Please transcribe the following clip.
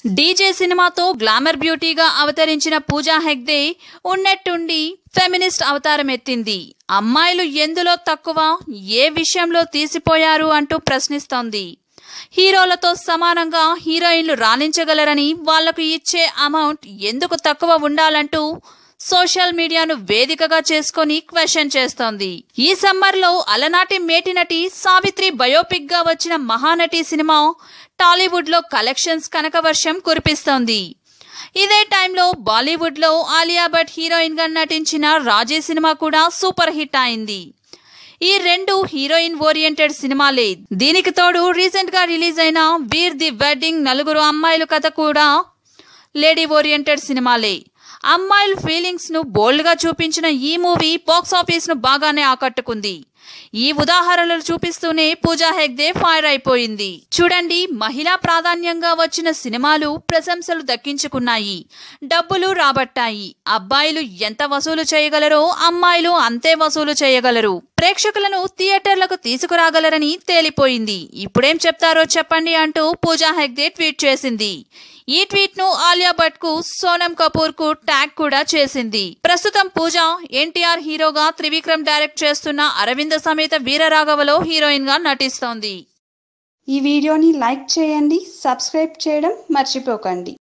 DJ సినిమాతో glamour బ్యూటీగా అవతరించిన పూజా హెగ్దే ఉన్నట్టుండి ఫెమినిస్ట్ అవతారం ఎత్తింది అమ్మాయిలు ఎందులో తక్కువ ఏ విషయంలో తీసిపోయారు అంటూ ప్రశ్నిస్తోంది హీరోలతో సమానంగా హీరోయిన్లు రాణించగలరని వాళ్లకు ఇచ్చే అమౌంట్ ఎందుకు తక్కువ ఉండాలంటూ సోషల్ మీడియాను వేదికగా చేసుకొని క్వశ్చన్ చేస్తోంది ఈ సమ్మర్ లో అలనాటి మేటి నటి సావిత్రి బయోపిక్ గా వచ్చిన మహానటి సినిమా టాలీవుడ్ లో కలెక్షన్స్ కనకవర్షం కురిపిస్తోంది ఇదే టైంలో బాలీవుడ్ లో ఆలియా భట్ హీరోయిన్ గా నటించిన రాజీ సినిమా కూడా సూపర్ హిట్ అయింది ఈ రెండు హీరోయిన్ ఓరియంటెడ్ సినిమాలే దీనికి తోడు రీసెంట్ గా రిలీజ్ అయిన వీర్ ది వెడ్డింగ్ నలుగురు అమ్మాయిల కథ కూడా లేడీ ఓరియంటెడ్ సినిమాలే అమ్మాయిల ఫీలింగ్స్ ను బోల్డ్ గా చూపించిన ఈ మూవీ బాక్స్ ఆఫీస్ ను బాగానే ఆకట్టుకుంది ఈ ఉదాహరణలు చూపిస్తూనే పూజా హెగ్దే ఫైర్ అయిపోయింది చూడండి మహిళా ప్రాధాన్యంగా వచ్చిన సినిమాలు ప్రశంసలు దక్కించుకున్నాయి డబ్బులు రాబట్టాయి అబ్బాయిలు ఎంత వసూలు చేయగలరో అమ్మాయిలు అంతే వసూలు చేయగలరు ప్రేక్షకులను థియేటర్లకు తీసుకురాగలరని తేలిపోయింది ఇప్పుడేం చెప్తారో చెప్పండి అంటూ పూజా హెగ్దే ట్వీట్ చేసింది ఈ ట్వీట్ ను ఆలియా భట్ కు సోనం కపూర్ కు ట్యాగ్ కూడా చేసింది ప్రస్తుతం పూజ ఎన్టీఆర్ హీరోగా త్రివిక్రమ్ డైరెక్ట్ చేస్తున్న అరవింద సమేత వీరరాఘవలో హీరోయిన్ గా నటిస్తోంది ఈ వీడియోని లైక్ చేయండి సబ్స్క్రైబ్ చేయడం మర్చిపోకండి